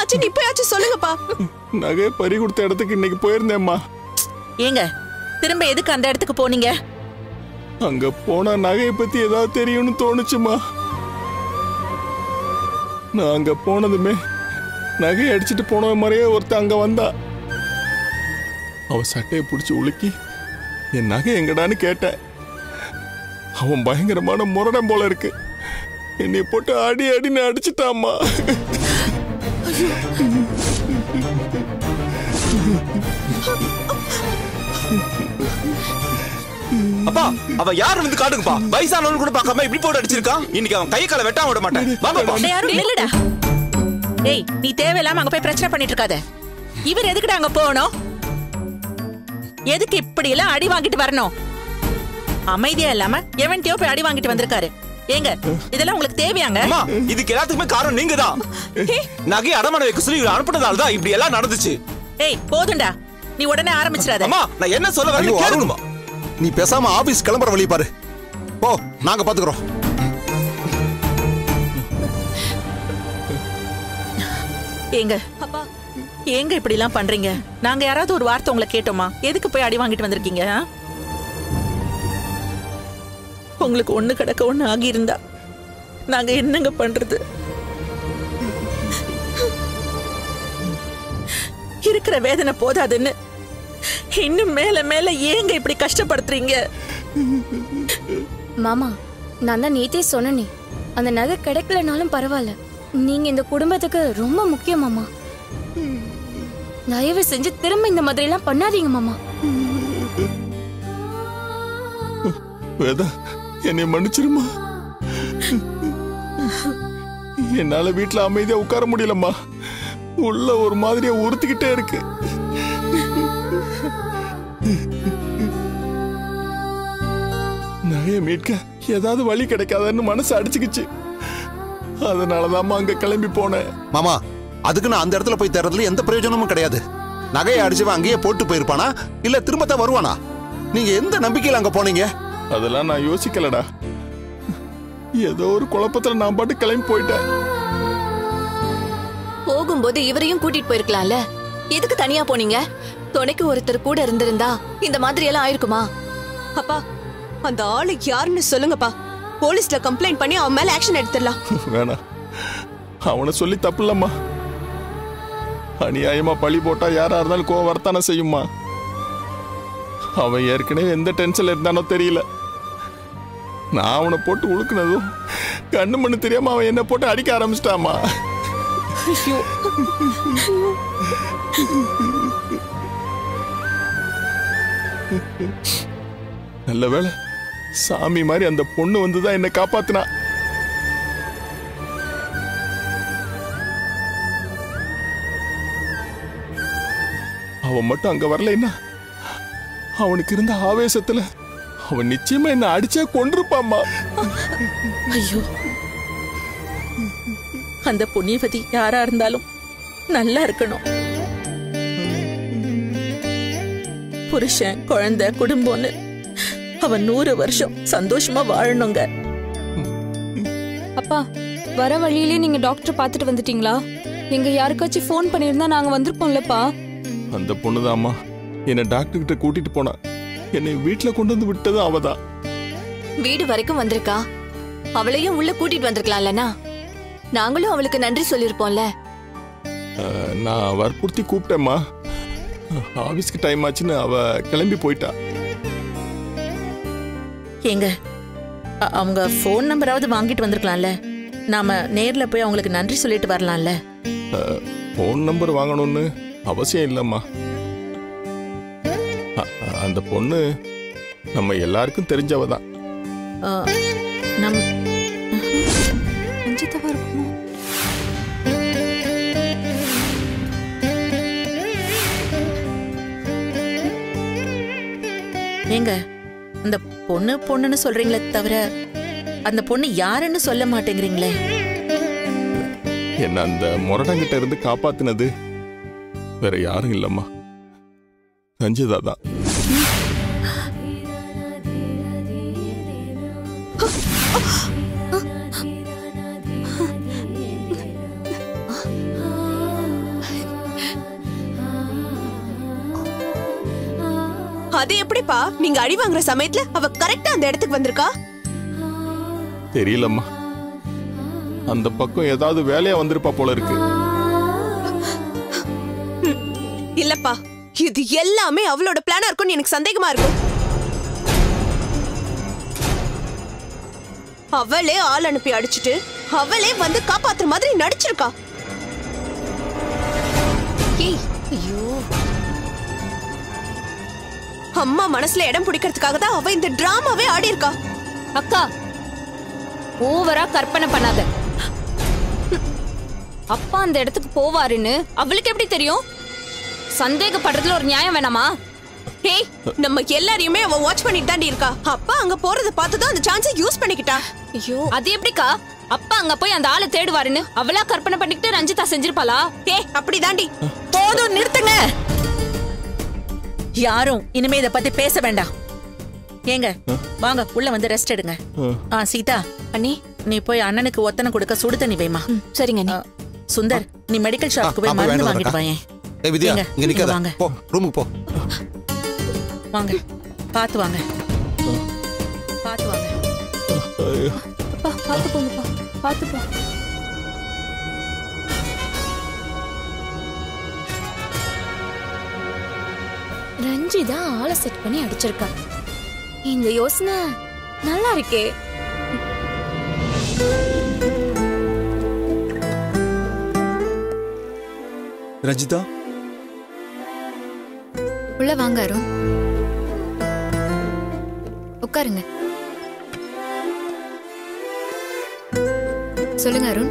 ஆச்சுன்னு இப்பயாச்சும் சொல்லுங்கப்பா நகையை பறி கொடுத்த இடத்துக்கு இன்னைக்கு போயிருந்தேம்மா ஏங்க திரும்ப எதுக்கு அந்த இடத்துக்கு போனீங்க அங்க போனா நகையை பத்தி ஏதாவது தெரியும்னு தோணுச்சுமா நான் அங்க போனதுமே நகையை அடிச்சிட்டு போன மாதிரியே ஒருத்தன் அங்க வந்தா அவ சட்டையை பிடிச்சி உலுக்கி என் நகை எங்கடான்னு கேட்டேன் அவன் பயங்கரமான முரடன் போல இருக்கு என்னை போட்டு அடி அடின்னு அடிச்சிட்டாம்மா அப்பா அவன் யாரு வந்து காட்டுங்கப்பா வயசானவனு கூட பார்க்காம இப்படி போட்டு அடிச்சிருக்கான் இன்னைக்கு அவன் கை காலை வெட்டாம விட மாட்டேன் வாங்கப்பா டேய், யாரும் நில்லுடா டேய் நீ தேவையில்லாம அங்க போய் பிரச்சனை பண்ணிட்டு இருக்காத இவர் எதுக்குடா அங்க போகணும் எதுக்கு இப்படி எல்லாம் அடி வாங்கிட்டு வரணும் அமைதியா இல்லாம எவன்கிட்டயோ போய் அடி வாங்கிட்டு வந்திருக்காரு ஏங்க இதெல்லாம் உங்களுக்கு தேவையாங்க அம்மா இதுக்கு எல்லாத்துக்குமே காரணம் நீங்க தான் நகை அடமான வைக்க சொல்லி இவரை அனுப்புனதால தான் இப்படி எல்லாம் நடந்துச்சு ஏய் போதும்டா நீ உடனே ஆரம்பிச்சிடாத அம்மா நான் என்ன சொல்ல ஐயோ, வரேன்னு அருண். கேளுங்கம்மா நீ பேசாம ஆபீஸ் கிளம்புற வழி பாரு போ நாங்க பாத்துக்கிறோம் ஏங்க ஏங்க இப்படி எல்லாம் பண்றீங்க நாங்க யாராவது ஒரு வார்த்தை உங்களை கேட்டோமா எதுக்கு போய் அடி வாங்கிட்டு வந்திருக்கீங்க ஆ? உங்களுக்கு ஒண்ணு கிடக்க ஒண்ணு ஆகியிருந்தா நாங்க என்னங்க பண்றது இருக்கிற வேதனை போதாதுன்னு இன்னும் மேல மேல ஏங்க இப்படி கஷ்டப்படுத்துறீங்க மாமா நான் தான் நேத்தே சொன்னனே அந்த நகை கிடைக்கலனாலும் பரவாயில்ல நீங்க இந்த குடும்பத்துக்கு ரொம்ப முக்கியம் மாமா தயவு செஞ்சு திரும்ப இந்த மாதிரி எல்லாம் பண்ணாதீங்க மாமா வேதா என்னை மன்னிச்சிருமா என்னால வீட்டுல அமைதியா உட்கார முடியலம்மா உள்ள ஒரு மாதிரியா உறுத்திக்கிட்டே இருக்கு நகைய மீட்க ஏதாவது வழி கிடைக்காதான்னு மனசு அடிச்சுக்கிச்சு அதனாலதாம்மா அங்க கிளம்பி போனேன் மாமா அதுக்கு நான் அந்த இடத்துல போய் தேடுறதுல எந்த பிரயோஜனமும் கிடையாது நகையை அடிச்சவன் அங்கேயே போட்டு போயிருப்பானா இல்ல திரும்பத்தான் வருவானா நீங்க எந்த நம்பிக்கையில அங்க போனீங்க அதெல்லாம் நான் யோசிக்கலடா ஏதோ ஒரு குழப்பத்துல நான் பாட்டு கிளம்பி போயிட்டேன் போகும்போது இவரையும் கூட்டிட்டு போயிருக்கலாம்ல எதுக்கு தனியா போனீங்க துணைக்கு ஒருத்தர் கூட இருந்திருந்தா இந்த மாதிரி எல்லாம் ஆயிருக்குமா அப்பா அந்த ஆளு யாருன்னு சொல்லுங்கப்பா போலீஸ்ல கம்ப்ளைண்ட் பண்ணி அவன் மேல ஆக்ஷன் எடுத்துடலாம் வேணாம் அவனை சொல்லி தப்பு இல்லம்மா அநியாயமா பழி போட்டா யாரா இருந்தாலும் கோவம் வரத்தானே செய்யுமா அவன் ஏற்கனவே எந்த டென்ஷன்ல இருந்தானோ தெரியல நான் அவனை போட்டு உழுக்குனதும் கண்ணு மண்ணு தெரியாம அவன் என்ன போட்டு அடிக்க ஆரம்பிச்சிட்டாமா நல்ல வேளை சாமி மாதிரி அந்த பொண்ணு வந்துதான் என்னை காப்பாத்துனா அவன் மட்டும் அங்க வரலைன்னா அவனுக்கு இருந்த ஆவேசத்துல அவன் நிச்சயமா என்ன அடிச்சா கொண்டிருப்பாம்மா ஐயோ அந்த புண்ணியவதி யாரா இருந்தாலும் நல்லா இருக்கணும் புருஷன் குழந்தை குடும்பம்னு அவன் நூறு வருஷம் சந்தோஷமா வாழணுங்க அப்பா வர வழியிலே நீங்க டாக்டர் பார்த்துட்டு வந்துட்டீங்களா நீங்க யாருக்காச்சும் ஃபோன் பண்ணியிருந்தா நாங்க வந்திருப்போம்லப்பா அந்த பொண்ணுதாம்மா என்னை டாக்டர் கிட்ட கூட்டிட்டு போனா என்னை வீட்டுல கொண்டு வந்து விட்டதும் அவதான் வீடு வரைக்கும் வந்திருக்கா அவளையும் உள்ள கூட்டிட்டு வந்திருக்கலாம்லனா நாங்களும் அவளுக்கு நன்றி சொல்லிருப்போம்ல அஹ், நான் வற்புறுத்தி கூப்பிட்டேம்மா ஆபீஸ்க்கு டைம் ஆச்சுன்னு அவ கிளம்பி போயிட்டா ஏங்க அ- அவங்க ஃபோன் நம்பராவது வாங்கிட்டு வந்திருக்கலாம்ல நாம நேர்ல போய் அவங்களுக்கு நன்றி சொல்லிட்டு வரலாம்ல ஃபோன் நம்பர் வாங்கணும்னு அவசியம் இல்லைம்மா அ- அந்த பொண்ணு நம்ம எல்லாருக்கும் தெரிஞ்சவ தான் அ, நம் ரஞ்சிதாவா இருக்குமோ ஏங்க அந்த பொண்ணு பொண்ணுன்னு சொல்றீங்களே தவிர அந்த பொண்ணு யாருன்னு சொல்ல மாட்டேங்கிறீங்களே என்ன அந்த முரடங்கிட்ட இருந்து காப்பாத்தினது வேற யாரும் இல்லம்மா சஞ்சிதா தான் அது எப்படிப்பா நீங்க அடி வாங்குற சமயத்துல அவ கரெக்டா அந்த இடத்துக்கு வந்திருக்கா தெரியலம்மா அந்த பக்கம் ஏதாவது வேலையா வந்திருப்பா போல இருக்கு இல்லப்பா இது எல்லாமே அவளோட பிளானா இருக்கும்னு எனக்கு சந்தேகமா இருக்கும் அவளே ஆள் அனுப்பி அடிச்சிட்டு அவளே வந்து காப்பாத்துற மாதிரி நடிச்சிருக்கா ஏய், ஐயோ அம்மா மனசுல இடம் பிடிக்கிறதுக்காக தான் அவ இந்த டிராமாவே ஆடி இருக்கா அக்கா ஓவரா கற்பனை பண்ணாத அப்பா அந்த இடத்துக்கு போவாருன்னு அவளுக்கு எப்படி தெரியும் சந்தேகப்படுறதுல ஒரு நியாயம் வேணாமா ஹேய் நம்ம எல்லாரையுமே அவ வாட்ச் பண்ணிட்டு தாண்டி இருக்கா அப்பா அங்க போறத பார்த்து தான் அந்த சான்ஸை யூஸ் பண்ணிக்கிட்டா ஐயோ அது எப்படிக்கா அப்பா அங்க போய் அந்த ஆளை தேடுவாருன்னு அவளா கற்பனை பண்ணிக்கிட்டு ரஞ்சிதா செஞ்சிருப்பாளா ஏய் அப்படிதாண்டி போதும் நிறுத்துங்க யாரும் இனிமே இத பத்தி பேச வேண்டாம் ஏங்க வாங்க உள்ள வந்து ரெஸ்ட் எடுங்க ஆ சீதா அண்ணி நீ போய் அண்ணனுக்கு ஒத்தனை கொடுக்க சுடு தண்ணி வைமா ம், சரிங்க அண்ணி ஆ, சுந்தர் நீ மெடிக்கல் ஷாப்புக்கு ஆ, போய் போய் மருந்து வாங்கிட்டு வாங்கிட்டு வரேன்க்கா. வாயேன் ஏய் வித்யா ஏங்க, இங்க நிக்காத வாங்க. போ ரூமுக்கு போ வாங்க பாத்து வாங்க பாத்து வாங்க அப்பா பாத்து போங்கப்பா பாத்து போ ரஞ்சிதா ஆளை செட் பண்ணி அடிச்சிருக்கா இந்த யோசனை நல்லா இருக்கே ரஞ்சிதா உள்ள வாங்க அருண் உட்காருங்க சொல்லுங்க அருண்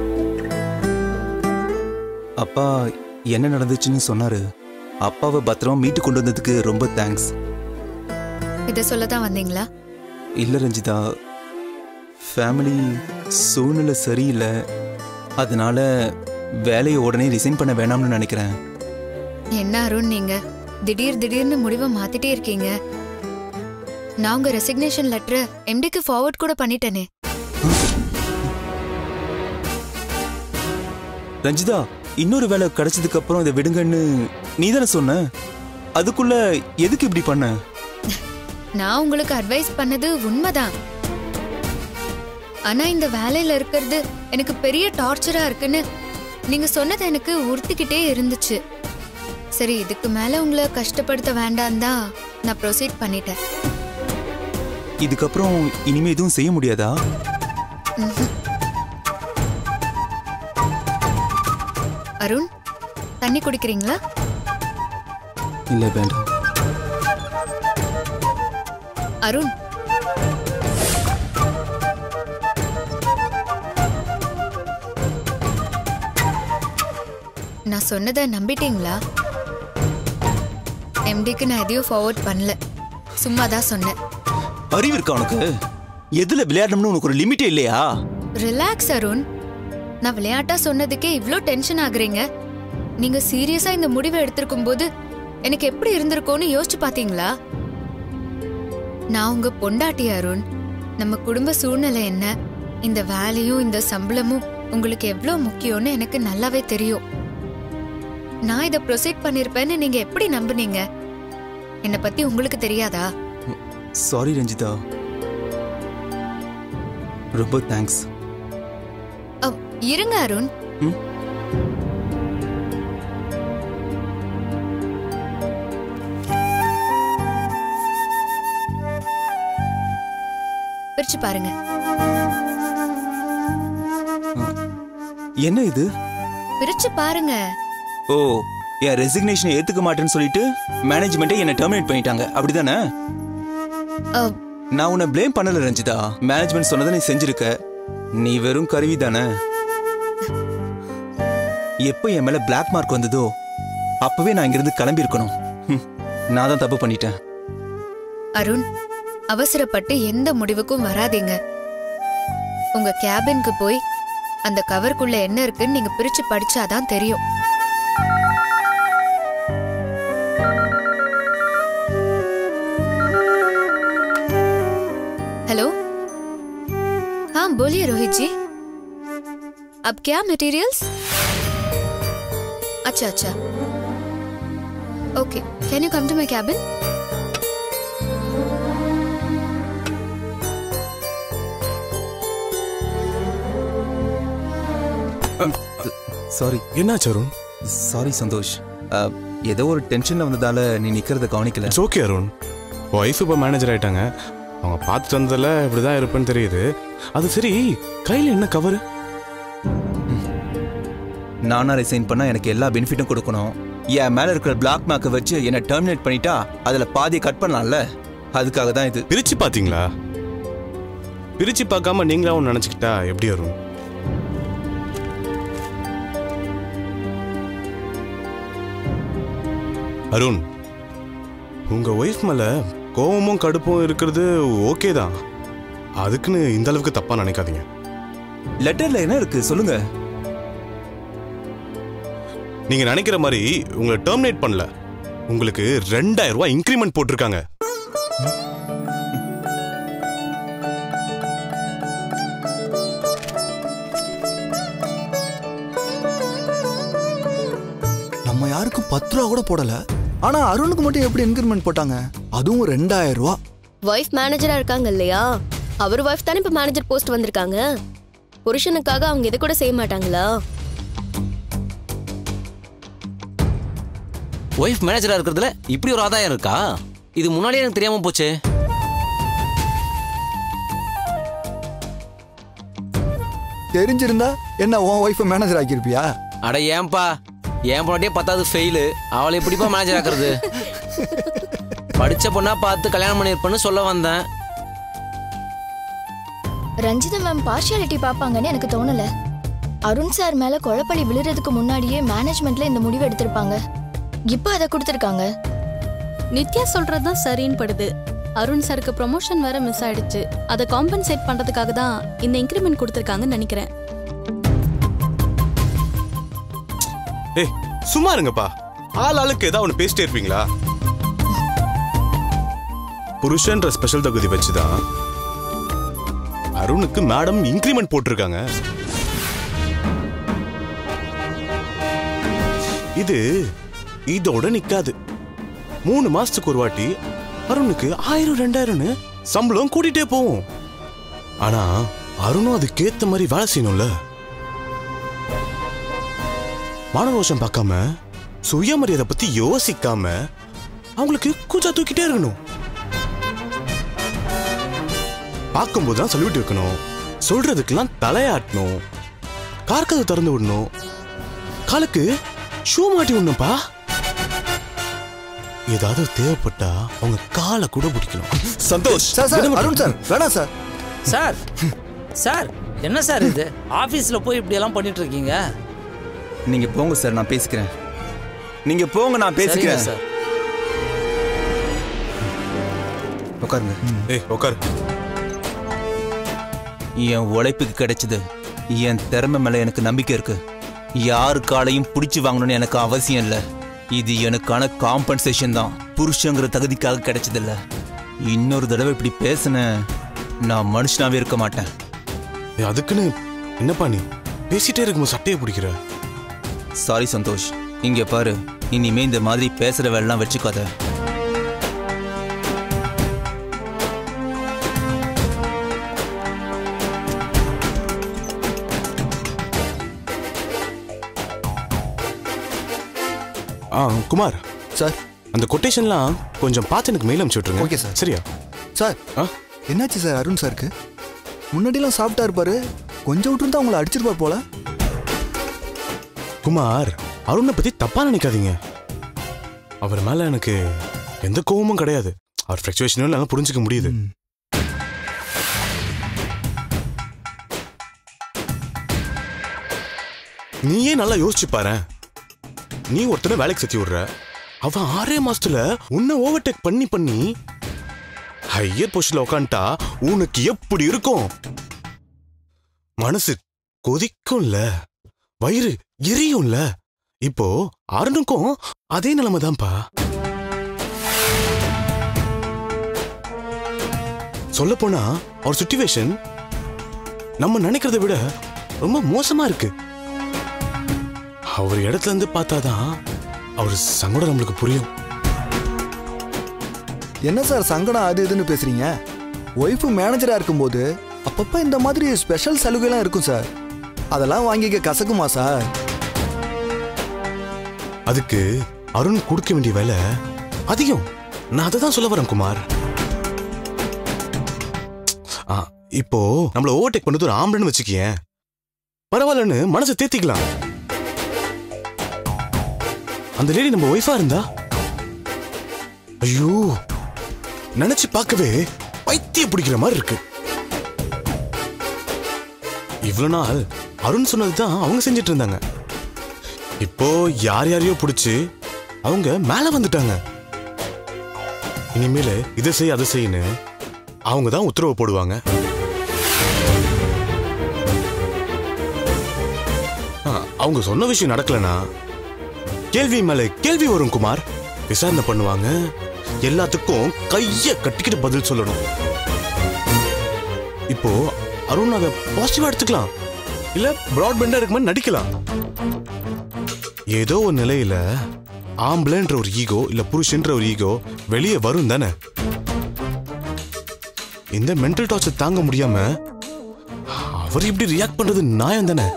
அப்பா என்ன நடந்துச்சுன்னு சொன்னாரு அப்பாவை பத்திரமா மீட்டு கொண்டு வந்ததுக்கு ரொம்ப தேங்க்ஸ் இதை சொல்ல தான் வந்தீங்களா இல்ல ரஞ்சிதா ஃபேமிலி சூழ்நிலை சரியில்லை அதனால வேலையை உடனே ரிசைன் பண்ண வேணாம்னு நினைக்கிறேன் என்ன அருண் நீங்க திடீர் திடீர்னு முடிவை மாத்திட்டே இருக்கீங்க நான் உங்க ரெசிக்னேஷன் லெட்டரை எம்டிக்கு ஃபார்வர்ட் கூட பண்ணிட்டேனே ரஞ்சிதா இன்னொரு வேலை கிடைச்சதுக்கு அப்புறம் இதை விடுங்கன்னு நீ தானே சொன்ன அதுக்குள்ள எதுக்கு இப்படி பண்ண நான் உங்களுக்கு அட்வைஸ் பண்ணது உண்மைதான் ஆனா இந்த வேலையில இருக்கிறது எனக்கு பெரிய டார்ச்சரா இருக்குன்னு நீங்க சொன்னது எனக்கு உறுத்திக்கிட்டே இருந்துச்சு சரி இதுக்கு மேல உங்களை கஷ்டப்படுத்த வேண்டாம் தான் நான் ப்ரொசீட் பண்ணிட்டேன் இதுக்கப்புறம் இனிமே எதுவும் செய்ய முடியாதா அருண் தண்ணி குடிக்கிறீங்களா இல்ல வேண்டாம் அருண் நான் சொன்னதை நம்பிட்டீங்களா எம்டிக்கு நான் எதையும் ஃபார்வர்ட் பண்ணல சும்மா தான் சொன்னேன் அறிவு இருக்கா உனக்கு எதுல விளையாடணும்னு உனக்கு ஒரு லிமிட்டே இல்லையா ரிலாக்ஸ் அருண் நான் விளையாட்டா சொன்னதுக்கே இவ்ளோ டென்ஷன் ஆகுறீங்க நீங்க சீரியஸா இந்த முடிவை எடுத்திருக்கும் போது எனக்கு எப்படி இருந்திருக்கும்னு யோசிச்சு பாத்தீங்களா நான் உங்க பொண்டாட்டி அருண் நம்ம குடும்ப சூழ்நிலை என்ன இந்த வேலையும் இந்த சம்பளமும் உங்களுக்கு எவ்வளவு முக்கியம்னு எனக்கு நல்லாவே தெரியும் நான் இதை ப்ரொசீட் பண்ணிருப்பேன்னு நீங்க எப்படி நம்புனீங்க என்னை பத்தி உங்களுக்கு தெரியாதா சாரி ரஞ்சிதா ரொம்ப தேங்க்ஸ் அவ், இருங்க அருண் ம்? பிரிச்சு பாருங்க என்ன இது பிரிச்சு பாருங்க ஓ என் ரெசிக்னேஷனை ஏத்துக்க மாட்டேன்னு சொல்லிட்டு மேனேஜ்மெண்ட்டே என்ன டெர்மினேட் பண்ணிட்டாங்க அப்படிதானே அவ், நான் உன்னை ப்ளேம் பண்ணல ரஞ்சிதா மேனேஜ்மெண்ட் சொன்னதை நீ செஞ்சிருக்க நீ வெறும் கருவி தானே எப்போ என் மேல பிளாக் மார்க் வந்ததோ அப்பவே நான் இங்கிருந்து கிளம்பி இருக்கணும் நான் தான் தப்பு பண்ணிட்டேன் அருண் அவசரப்பட்டு எந்த முடிவுக்கும் வராதீங்க உங்க கேபினுக்கு போய் அந்த கவருக்குள்ள என்ன இருக்குன்னு நீங்க பிரிச்சு படிச்சாதான் தெரியும் हेलो हाँ बोलिए रोहित जी अब क्या मटेरियल्स अच्छा अच्छा okay can you come to my cabin sorry என்னாச்சு அருண் சாரி சந்தோஷ் அஹ், ஏதோ ஒரு டென்ஷன்ல வந்ததால நீ நிக்கிறத கவனிக்கல இட்ஸ் ஓகே அருண் ஒய்ஃப் இப்போ மேனேஜர் ஆயிட்டாங்க அவங்க பார்த்துட்டு வந்ததில் இப்படி தான் இருப்பேன்னு தெரியுது அது சரி கையில் என்ன கவர் நானா ரிசைன் பண்ணா எனக்கு எல்லா பெனிஃபிட்டும் கொடுக்கணும் என் மேல இருக்கிற பிளாக் மார்க்கை வச்சு என்ன டெர்மினேட் பண்ணிட்டா அதுல பாதியை கட் பண்ணலாம்ல அதுக்காக தான் இது பிரிச்சு பார்த்தீங்களா பிரிச்சு பார்க்காம நீங்களா ஒன்று நினச்சிக்கிட்டா எப்படி அருண் அருண் உங்க ஒய்ஃப் மேல கோவமும் கடுப்பும் இருக்கிறது ஓகே தான் அதுக்குன்னு இந்த அளவுக்கு தப்பா நினைக்காதீங்க லெட்டர்ல என்ன இருக்கு சொல்லுங்க நீங்க நினைக்கிற மாதிரி உங்களை டெர்மினேட் பண்ணல உங்களுக்கு ரெண்டாயிரம் ரூபாய் இன்க்ரிமெண்ட் போட்டிருக்காங்க நம்ம யாருக்கும் பத்து ரூபா கூட போடல ஆனா அருணுக்கு மட்டும் எப்படி இன்க்ரிமெண்ட் போட்டாங்க அதுவும் ரெண்டாயிரம் ரூபா ஒய்ஃப் மேனேஜரா இருக்காங்க இல்லையா அவர் ஒய்ஃப் தானே இப்ப மேனேஜர் போஸ்ட் வந்திருக்காங்க புருஷனுக்காக அவங்க இதை கூட செய்ய மாட்டாங்களா ஒய்ஃப் மேனேஜரா இருக்கிறதுல இப்படி ஒரு ஆதாயம் இருக்கா இது முன்னாடியே எனக்கு தெரியாம போச்சே தெரிஞ்சிருந்தா என்ன உன் ஒய்ஃபை மேனேஜர் ஆக்கியிருப்பியா அட ஏன்பா என் பொண்ணாட்டியே பத்தாவது ஃபெயிலு அவளை எப்படிப்பா மேனேஜர் ஆக்குறது படிச்ச பொண்ணா பார்த்து கல்யாணம் பண்ணிருப்பேன்னு சொல்ல வந்தேன் ரஞ்சிதா மேம் பார்ஷியாலிட்டி பார்ப்பாங்கன்னு எனக்கு தோணல அருண் சார் மேல குழப்பழி விழுறதுக்கு முன்னாடியே மேனேஜ்மெண்ட்ல இந்த முடிவு எடுத்திருப்பாங்க இப்போ அதை கொடுத்துருக்காங்க நித்யா சொல்றதுதான் சரின்னு படுது அருண் சாருக்கு ப்ரொமோஷன் வேற மிஸ் ஆயிடுச்சு அதை காம்பன்சேட் பண்றதுக்காக தான் இந்த இன்க்ரிமெண்ட் கொடுத்துருக்காங்கன்னு நினைக்கிறேன் ஏய் சும்மா இருங்கப்பா ஆள் ஆளுக்கு ஏதாவது ஒன்று பேசிட்டே இருப்பீங்களா புருஷன்ற ஸ்பெஷல் தகுதி வச்சுதான் அருணுக்கு மேடம் இன்க்ரிமெண்ட் போட்டிருக்காங்க இது இதோட நிக்காது மூணு மாசத்துக்கு ஒரு வாட்டி அருணுக்கு ஆயிரம் ரெண்டாயிரம்னு சம்பளம் கூட்டிட்டே போகும் ஆனா அருணும் அதுக்கேத்த மாதிரி வேலை செய்யணும்ல மானரோஷம் பார்க்காம சுயமரியாதை பத்தி யோசிக்காம அவங்களுக்கு கூச்சா தூக்கிட்டே இருக்கணும் பார்க்கும்போது தான் சொல்லிவிட்டு வைக்கணும் சொல்றதுக்கெல்லாம் தலையாட்டணும் கார்க்கதை திறந்து விடணும் காலுக்கு ஷூ மாட்டி விடணும்ப்பா ஏதாவது தேவைப்பட்டா அவங்க காலை கூட பிடிக்கணும் சந்தோஷ் சார் சார் என்ன அருண் சார் வேணாம் சார் சார் சார் என்ன சார் இது ஆபீஸ்ல போய் இப்படி எல்லாம் பண்ணிட்டு இருக்கீங்க நீங்க போங்க சார் நான் பேசிக்கிறேன் நீங்க போங்க நான் பேசிக்கிறேன் சரிங்க சார் உட்காருங்க ஏய் உட்காரு என் உழைப்புக்கு கிடைச்சது என் திறமை மேல எனக்கு நம்பிக்கை இருக்கு யாரு காலையும் பிடிச்சு வாங்கணும்னு எனக்கு அவசியம் இல்ல இது எனக்கான காம்பன்சேஷன் தான் புருஷங்கிற தகுதிக்காக கிடைச்சதில்ல இன்னொரு தடவை இப்படி பேசின நான் மனுஷனாவே இருக்க மாட்டேன் ஏய், அதுக்குன்னு என்னப்பா நீ பேசிட்டே இருக்கும்போது சட்டையை பிடிக்கிற சாரி சந்தோஷ் இங்க பாரு இனிமே இந்த மாதிரி பேசுற வேலைலாம் வச்சுக்காத ஆ குமார் சார் அந்த கொட்டேஷன்லாம் கொஞ்சம் பார்த்து எனக்கு மெயில் அனுப்பிச்சு விட்டுருங்க ஓகே சார் சரியா சார் என்னாச்சு சார் அருண் சாருக்கு முன்னாடிலாம் சாப்பிட்டா இருப்பாரு கொஞ்சம் விட்டுருந்தா உங்களை அடிச்சிருப்பார் போல குமார் அருணை பத்தி தப்பா நினைக்காதீங்க அவர் மேல எனக்கு எந்த கோவமும் கிடையாது அவர் ஃபிளக்சுவேஷனும் நல்லா புரிஞ்சுக்க முடியுது நீயே நல்லா யோசிச்சு பாரு நீ ஒருத்தனை வேலைக்கு சேர்த்து விடுற அவன் ஆறே மாசத்துல உன்னை ஓவர்டேக் பண்ணி பண்ணி ஹையர் பொசிஷன்ல உட்காந்துட்டா உனக்கு எப்படி இருக்கும் மனசு கொதிக்கும்ல வயிறு எரியும்ல இப்போ அருணுக்கும் அதே நிலைமை தான்ப்பா சொல்ல போனா அவர் சுச்சுவேஷன் நம்ம நினைக்கிறதை விட ரொம்ப மோசமா இருக்கு அவர் இடத்துல இருந்து பார்த்தாதான் அவர் சங்கடம் நம்மளுக்கு புரியும் என்ன சார் சங்கடம் அது இதுன்னு பேசுறீங்க ஒய்ஃபு மேனேஜரா இருக்கும்போது அப்பப்ப இந்த மாதிரி ஸ்பெஷல் சலுகைலாம் இருக்கும் சார் அதெல்லாம் வாங்கிக்க கசக்குமா சார் அதுக்கு அருண் கொடுக்க வேண்டிய வேலை அதிகம் நான் அதை தான் சொல்ல வரேன் குமார் ஆ, இப்போ நம்மள ஓவர்டேக் பண்ணது ஒரு ஆம்பளைன்னு வச்சுக்கியேன் பரவாயில்லன்னு மனசை தேத்திக்கலாம் அந்த லேடி நம்ம ஒய்ஃபா இருந்தா ஐயோ நினைச்சு பார்க்கவே பைத்திய பிடிக்கிற மாதிரி இருக்கு இவ்வளவு நாள் அருண் சொன்னதுதான் அவங்க செஞ்சிட்டு இருந்தாங்க இப்போ யார் யாரையோ பிடிச்சு அவங்க மேல வந்துட்டாங்க இனிமேல இதை செய் அதை செய்யுன்னு அவங்க தான் உத்தரவு போடுவாங்க ஆ, அவங்க சொன்ன விஷயம் நடக்கலனா கேள்வி மேல கேள்வி வரும் குமார் விசாரணை பண்ணுவாங்க எல்லாத்துக்கும் கைய கட்டிக்கிட்டு பதில் சொல்லணும் இப்போ அருண் அதை பாசிட்டிவா எடுத்துக்கலாம் இல்ல பிராட்பேண்டா இருக்க மாதிரி நடிக்கலாம் ஏதோ ஒரு நிலையில ஆம்பளைன்ற ஒரு ஈகோ இல்ல புருஷன்ற ஒரு ஈகோ வெளியே வரும் தானே இந்த மென்டல் டார்ச்சர் தாங்க முடியாம அவர் இப்படி ரியாக்ட் பண்றது நியாயம் தானே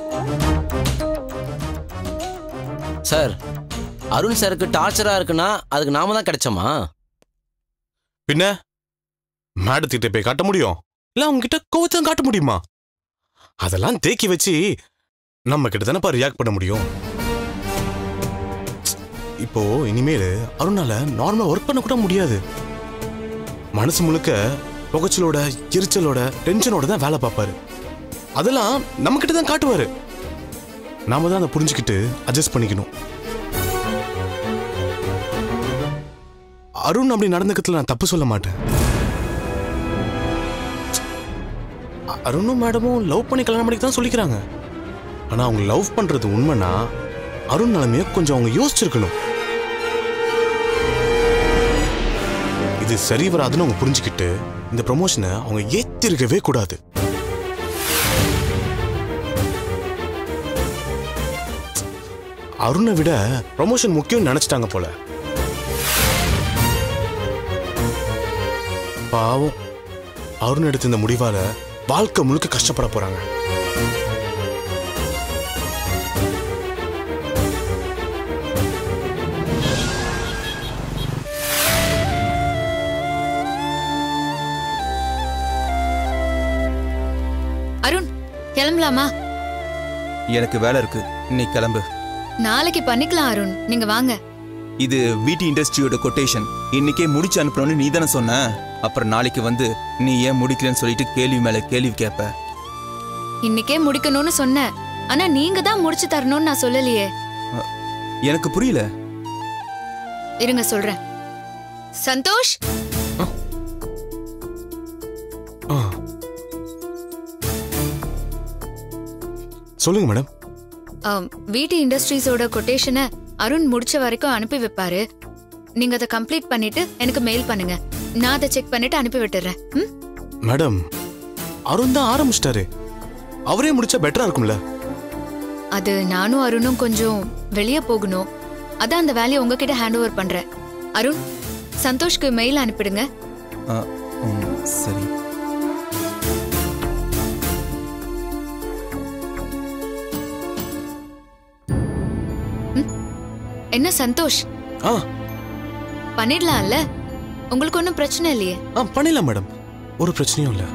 சார் அருண் சாருக்கு டார்ச்சரா இருக்குன்னா அதுக்கு நாம தான் கிடைச்சோமா பின்ன மேடத்திட்ட போய் காட்ட முடியும் இல்ல அவங்க கிட்ட கோவத்தை காட்ட முடியுமா அதெல்லாம் தேக்கி வச்சு நம்ம கிட்ட தானப்பா ரியாக்ட் பண்ண முடியும் இப்போ இனிமேல் அருணால நார்மலா ஒர்க் பண்ண கூட முடியாது மனசு முழுக்க புகைச்சலோட எரிச்சலோட டென்ஷனோட தான் வேலை பார்ப்பாரு அதெல்லாம் நம்ம கிட்ட தான் காட்டுவாரு நாம தான் அதை புரிஞ்சுக்கிட்டு அட்ஜஸ்ட் பண்ணிக்கணும் அருண் அப்படி நடந்துக்கிறதுல நான் தப்பு சொல்ல மாட்டேன் அ- அருணும் மேடமும் லவ் பண்ணி கல்யாணம் பண்ணிக்க தான் சொல்லிக்கிறாங்க ஆனா அவங்க லவ் பண்றது உண்மைனா அருண் நிலைமைய கொஞ்சம் அவங்க யோசிச்சிருக்கணும் இது சரி வராதுன்னு அவங்க புரிஞ்சுக்கிட்டு இந்த ப்ரமோஷனை அவங்க ஏத்திருக்கவே கூடாது அருணை விட ப்ரமோஷன் முக்கியம் நினைச்சிட்டாங்க போல பாவம் அருண் எடுத்த இந்த முடிவால வாழ்க்கை முழுக்க கஷ்டப்பட போறாங்க அருண் கிளம்பலாமா எனக்கு வேலை இருக்கு நீ கிளம்பு நாளைக்கு பண்ணிக்கலாம் அருண் நீங்க வாங்க இது வீட்டு இண்டஸ்ட்ரியோட கொட்டேஷன் இன்னைக்கே முடிச்சு அனுப்பணும்னு நீ தானே சொன்ன அப்புறம் நாளைக்கு வந்து நீ ஏன் முடிக்கலன்னு சொல்லிட்டு கேள்வி மேல கேள்வி கேட்ப இன்னைக்கே முடிக்கணும்னு சொன்னேன் ஆனா நீங்க தான் முடிச்சு தரணும்னு நான் சொல்லலையே எனக்கு புரியல இருங்க சொல்றேன் சந்தோஷ் சொல்லுங்க மேடம் ஆம், வீட்டு இண்டஸ்ட்ரீஸோட கொட்டேஷனை அருண் முடிச்ச வரைக்கும் அனுப்பி வைப்பாரு நீங்க அதை கம்ப்ளீட் பண்ணிட்டு எனக்கு மெயில் பண்ணுங்க நான் அதை செக் பண்ணிட்டு அனுப்பி விட்டுறேன் ம்? மேடம் அருண் தான் ஆரம்பிச்சிட்டாரு அவரே முடிச்சா பெட்டரா இருக்கும்ல அது நானும் அருணும் கொஞ்சம் வெளியே போகணும் அதான் அந்த வேலையை உங்ககிட்ட ஹேண்ட் ஓவர் பண்றேன் அருண் சந்தோஷ்க்கு மெயில் அனுப்பிடுங்க ஆ, ம், சரி என்ன சந்தோஷ் ஆ பண்ணிடலாம்ல உங்களுக்கு ஒன்றும் பிரச்சனை இல்லையே ஆ பண்ணிடலாம் மேடம் ஒரு பிரச்சனையும் இல்லை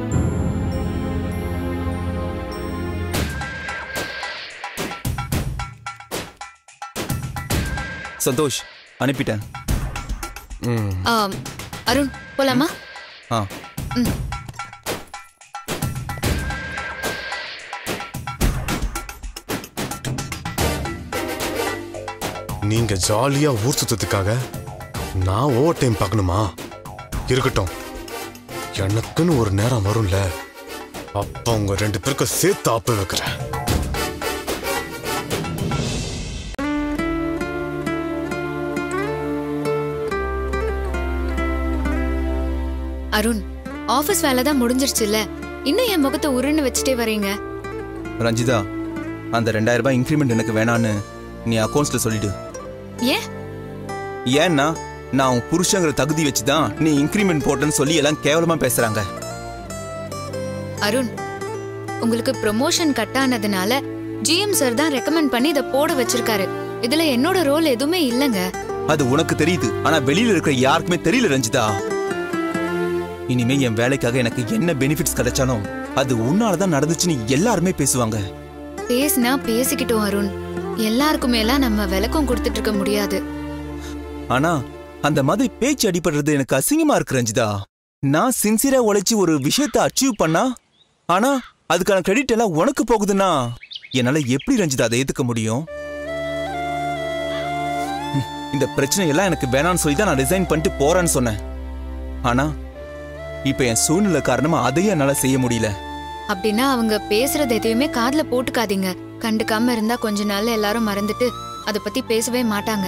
சந்தோஷ் அனுப்பிட்டேன் ஆம், அருண் போலாமா ஆ ம் நீங்க ஜாலியா ஊர் சுத்தத்துக்காக நான் ஓவர் டைம் பார்க்கணுமா இருக்கட்டும் எனக்குன்னு ஒரு நேரம் வரும்ல அப்ப உங்க ரெண்டு பேருக்கும் சேர்த்து ஆப்பு வைக்கிறேன் அருண் ஆபீஸ் வேலை தான் முடிஞ்சிருச்சுல்ல இன்னும் என் முகத்தை உருன்னு வச்சுட்டே வரீங்க ரஞ்சிதா அந்த ரெண்டாயிரம் ரூபாய் இன்க்ரிமெண்ட் எனக்கு வேணான்னு நீ அக்கௌண்ட்ஸ்ல சொல்லிடு ஏன் ஏன்னா நான் உன் புருஷங்கிற தகுதி வச்சு தான் நீ இன்க்ரிமெண்ட் போட்டேன்னு சொல்லி எல்லாம் கேவலமா பேசுறாங்க அருண் உங்களுக்கு ப்ரொமோஷன் கட் ஆனதுனால ஜிஎம் சார் தான் ரெக்கமெண்ட் பண்ணி இதை போட வச்சிருக்காரு இதுல என்னோட ரோல் எதுவுமே இல்லைங்க அது உனக்கு தெரியுது ஆனா வெளியில இருக்கிற யாருக்குமே தெரியல ரஞ்சிதா இனிமே என் வேலைக்காக எனக்கு என்ன பெனிஃபிட்ஸ் கிடைச்சாலும் அது உன்னால தான் நடந்துச்சுன்னு எல்லாருமே பேசுவாங்க பேசினா பேசிக்கிட்டோம் அருண் எல்லாருக்குமே எல்லாம் நம்ம விளக்கம் கொடுத்துட்டு இருக்க முடியாது ஆனா அந்த மாதிரி பேச்சு அடிபடுறது எனக்கு அசிங்கமா இருக்கு ரஞ்சிதா நான் சின்சியரா உழைச்சி ஒரு விஷயத்தை அச்சீவ் பண்ணா ஆனா அதுக்கான கிரெடிட் எல்லாம் உனக்கு போகுதுன்னா என்னால எப்படி ரஞ்சிதா அதை ஏத்துக்க முடியும் ம், இந்த பிரச்சனை எல்லாம் எனக்கு வேணாம்னு சொல்லி தான் நான் ரிசைன் பண்ணிட்டு போறேன்னு சொன்னேன் ஆனா இப்ப என் சூழ்நிலை காரணமா அதையும் என்னால செய்ய முடியல அப்படின்னா அவங்க பேசுறது எதையுமே காதுல போட்டுக்காதீங்க கண்டுக்காம இருந்தா கொஞ்ச நாள்ல எல்லாரும் மறந்துட்டு அத பத்தி பேசவே மாட்டாங்க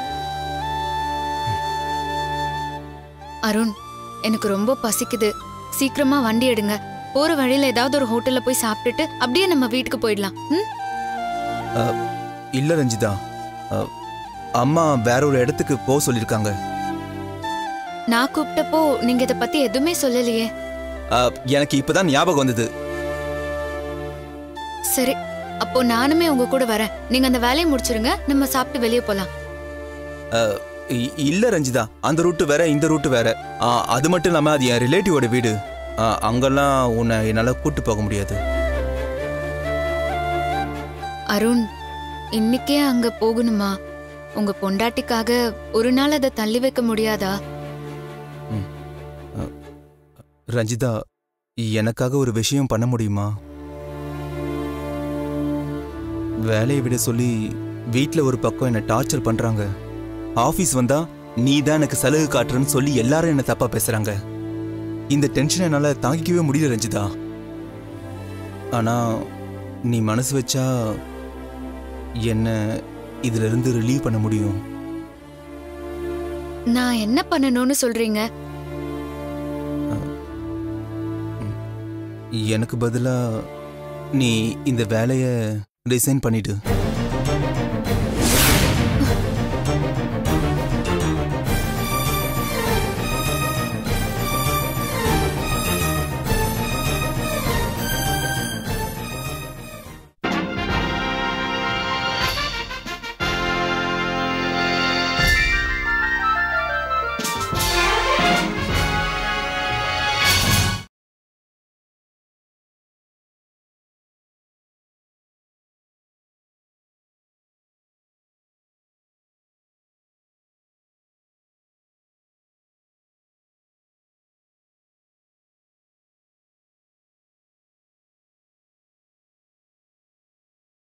அருண் எனக்கு ரொம்ப பசிக்குது சீக்கிரமா வண்டி எடுங்க போற வழியில ஏதாவது ஒரு ஹோட்டல்ல போய் சாப்பிட்டுட்டு அப்படியே நம்ம வீட்டுக்கு போயிடலாம் ம்? அ, இல்ல ரஞ்சிதா அ, அம்மா வேற ஒரு இடத்துக்கு போக சொல்லியிருக்காங்க நான் கூப்பிட்டப்போ நீங்க இத பத்தி எதுவுமே சொல்லலையே அ, எனக்கு இப்பதான் ஞாபகம் வந்தது சரி அப்போ நானுமே உங்க கூட வரேன் நீங்க அந்த வேலையை முடிச்சிருங்க நம்ம சாப்பிட்டு வெளியே போலாம் அ, இ- இல்ல ரஞ்சிதா அந்த ரூட்டு வேற இந்த ரூட்டு வேற ஆ, அது மட்டும் இல்லாம அது என் ரிலேட்டிவோட வீடு ஆ, அங்கெல்லாம் உன்னை என்னால கூட்டு போக முடியாது அருண் இன்னைக்கே அங்க போகணுமா உங்க பொண்டாட்டிக்காக ஒரு நாள் அதை தள்ளி வைக்க முடியாதா ரஞ்சிதா எனக்காக ஒரு விஷயம் பண்ண முடியுமா வேலையை விட சொல்லி வீட்ல ஒரு பக்கம் என்ன டார்ச்சர் பண்றாங்க ஆபீஸ் வந்தா நீ தான் எனக்கு சலுகை காட்டுறன்னு சொல்லி எல்லாரும் என்ன தப்பா பேசுறாங்க இந்த டென்ஷனை என்னால தாங்கிக்கவே முடியல ரஞ்சிதா ஆனா நீ மனசு வச்சா என்ன இதுல இருந்து ரிலீவ் பண்ண முடியும் நான் என்ன பண்ணணும்னு சொல்றீங்க எனக்கு பதிலா நீ இந்த வேலைய ரிசைன் பண்ணிடு